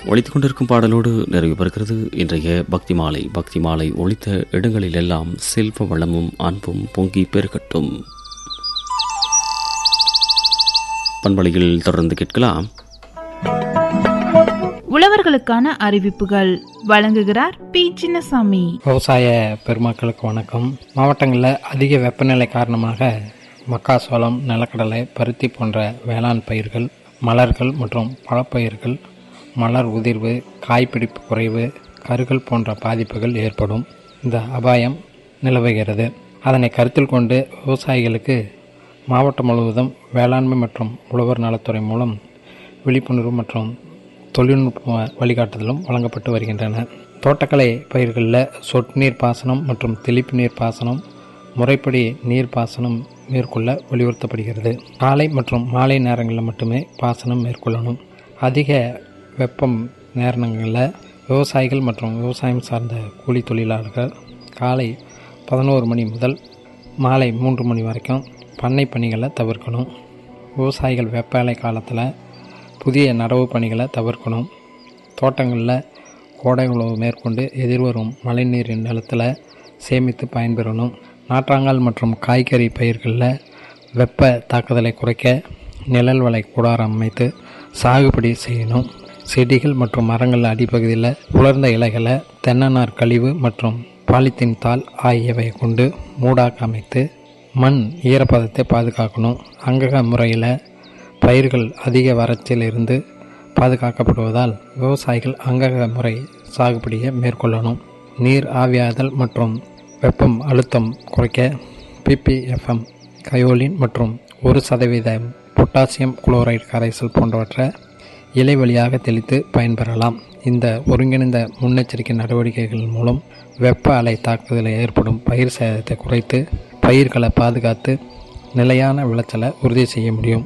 ஒழித்துக் கொண்டிருக்கும் பாடலோடு நிறைவு பெறுகிறது இன்றைய பக்தி மாலை பக்தி மாலை ஒழித்த இடங்களிலெல்லாம் செல்வ வளமும் அன்பும் பொங்கி பெருகட்டும் பண்பலையில் தொடர்ந்து கேட்கலாம் உழவர்களுக்கான அறிவிப்புகள் வழங்குகிறார் பி சின்னசாமி விவசாய பெருமக்களுக்கு வணக்கம் மாவட்டங்களில் அதிக வெப்பநிலை காரணமாக மக்காசோளம் நிலக்கடலை பருத்தி போன்ற வேளாண் பயிர்கள் மலர்கள் மற்றும் பழப்பயிர்கள் மலர் உதிர்வு காய்பிடிப்பு குறைவு கருகள் போன்ற பாதிப்புகள் ஏற்படும் இந்த அபாயம் நிலவுகிறது அதனை கருத்தில் கொண்டு விவசாயிகளுக்கு மாவட்டம் முழுவதும் வேளாண்மை மற்றும் உழவர் நலத்துறை மூலம் விழிப்புணர்வு மற்றும் தொழில்நுட்ப வழிகாட்டுதலும் வழங்கப்பட்டு வருகின்றன தோட்டக்கலை பயிர்களில் சொட்டு நீர் பாசனம் மற்றும் தெளிப்பு நீர் பாசனம் முறைப்படி நீர் பாசனம் மேற்கொள்ள வலியுறுத்தப்படுகிறது காலை மற்றும் மாலை நேரங்களில் மட்டுமே பாசனம் மேற்கொள்ளணும் அதிக வெப்பம் நேரங்களில் விவசாயிகள் மற்றும் விவசாயம் சார்ந்த கூலி தொழிலாளர்கள் காலை பதினோரு மணி முதல் மாலை மூன்று மணி வரைக்கும் பண்ணை பணிகளை தவிர்க்கணும் விவசாயிகள் வெப்ப அலை காலத்தில் புதிய நடவு பணிகளை தவிர்க்கணும் தோட்டங்களில் கோடை உழவு மேற்கொண்டு எதிர்வரும் மழைநீரின் நிலத்தில் சேமித்து பயன்பெறணும் நாற்றாங்கால் மற்றும் காய்கறி பயிர்களில் வெப்ப தாக்குதலை குறைக்க நிழல் வலை கூடாரம் அமைத்து சாகுபடி செய்யணும் செடிகள் மற்றும் மரங்கள் அடிப்பகுதியில் உலர்ந்த இலைகளை தென்னநார் கழிவு மற்றும் பாலித்தீன் தாள் ஆகியவை கொண்டு மூடாக அமைத்து மண் ஈரப்பதத்தை பாதுகாக்கணும் அங்கக முறையில் பயிர்கள் அதிக வறட்சியில் இருந்து பாதுகாக்கப்படுவதால் விவசாயிகள் அங்கக முறை சாகுபடியை மேற்கொள்ளணும் நீர் ஆவியாதல் மற்றும் வெப்பம் அழுத்தம் குறைக்க பிபிஎஃப்எம் கயோலின் மற்றும் ஒரு சதவீத பொட்டாசியம் குளோரைடு கரைசல் போன்றவற்றை இலை வழியாக தெளித்து பயன்பெறலாம் இந்த ஒருங்கிணைந்த முன்னெச்சரிக்கை நடவடிக்கைகள் மூலம் வெப்ப அலை தாக்குதலில் ஏற்படும் பயிர் சேதத்தை குறைத்து பயிர்களை பாதுகாத்து நிலையான விளைச்சலை உறுதி செய்ய முடியும்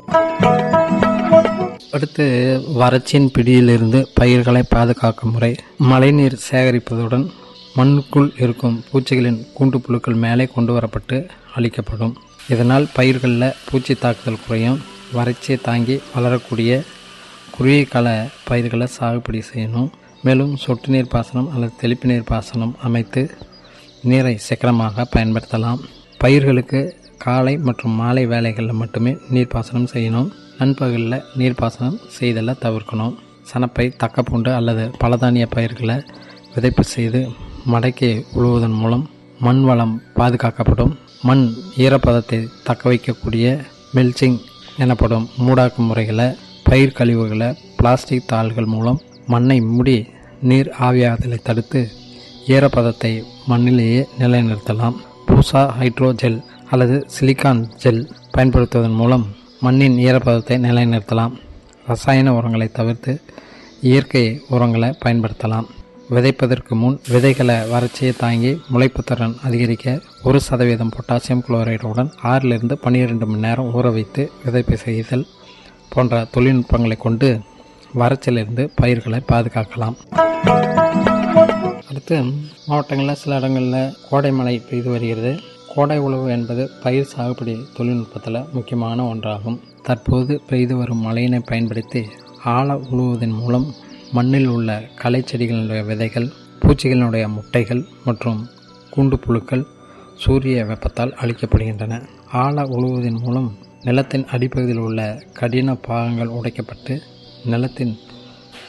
அடுத்து வறட்சியின் பிடியிலிருந்து பயிர்களை பாதுகாக்கும் முறை மழைநீர் சேகரிப்பதுடன் மண்ணுக்குள் இருக்கும் பூச்சிகளின் கூண்டு புழுக்கள் மேலே கொண்டு வரப்பட்டு அழிக்கப்படும் இதனால் பயிர்களில் பூச்சி தாக்குதல் குறையும் வறட்சியை தாங்கி வளரக்கூடிய குறுகிய கால பயிர்களை சாகுபடி செய்யணும் மேலும் சொட்டு நீர் பாசனம் அல்லது தெளிப்பு நீர் பாசனம் அமைத்து நீரை சிக்கனமாக பயன்படுத்தலாம் பயிர்களுக்கு காலை மற்றும் மாலை வேலைகளில் மட்டுமே நீர்ப்பாசனம் செய்யணும் நண்பகலில் நீர்ப்பாசனம் செய்தலை தவிர்க்கணும் சனப்பை தக்கப்பூண்டு அல்லது பலதானிய பயிர்களை விதைப்பு செய்து மடக்கி உழுவதன் மூலம் மண் வளம் பாதுகாக்கப்படும் மண் ஈரப்பதத்தை தக்க வைக்கக்கூடிய மெல்ச்சிங் எனப்படும் மூடாக்கு முறைகளை பயிர் கழிவுகளை பிளாஸ்டிக் தாள்கள் மூலம் மண்ணை மூடி நீர் ஆவியாதலை தடுத்து ஈரப்பதத்தை மண்ணிலேயே நிலைநிறுத்தலாம் பூசா ஹைட்ரோஜெல் அல்லது சிலிக்கான் ஜெல் பயன்படுத்துவதன் மூலம் மண்ணின் ஈரப்பதத்தை நிலைநிறுத்தலாம் ரசாயன உரங்களை தவிர்த்து இயற்கை உரங்களை பயன்படுத்தலாம் விதைப்பதற்கு முன் விதைகளை வறட்சியை தாங்கி முளைப்பு திறன் அதிகரிக்க ஒரு சதவீதம் பொட்டாசியம் குளோரைடுடன் ஆறிலிருந்து பன்னிரெண்டு மணி நேரம் ஊற வைத்து விதைப்பு செய்தல் போன்ற தொழில்நுட்பங்களை கொண்டு வறட்சியிலிருந்து பயிர்களை பாதுகாக்கலாம் அடுத்து மாவட்டங்களில் சில இடங்களில் கோடை மழை பெய்து வருகிறது கோடை உழவு என்பது பயிர் சாகுபடி தொழில்நுட்பத்தில் முக்கியமான ஒன்றாகும் தற்போது பெய்து வரும் மழையினை பயன்படுத்தி ஆழ உழுவதன் மூலம் மண்ணில் உள்ள களை செடிகளினுடைய விதைகள் பூச்சிகளினுடைய முட்டைகள் மற்றும் கூண்டு புழுக்கள் சூரிய வெப்பத்தால் அழிக்கப்படுகின்றன ஆழ உழுவதன் மூலம் நிலத்தின் அடிப்பகுதியில் உள்ள கடின பாகங்கள் உடைக்கப்பட்டு நிலத்தின்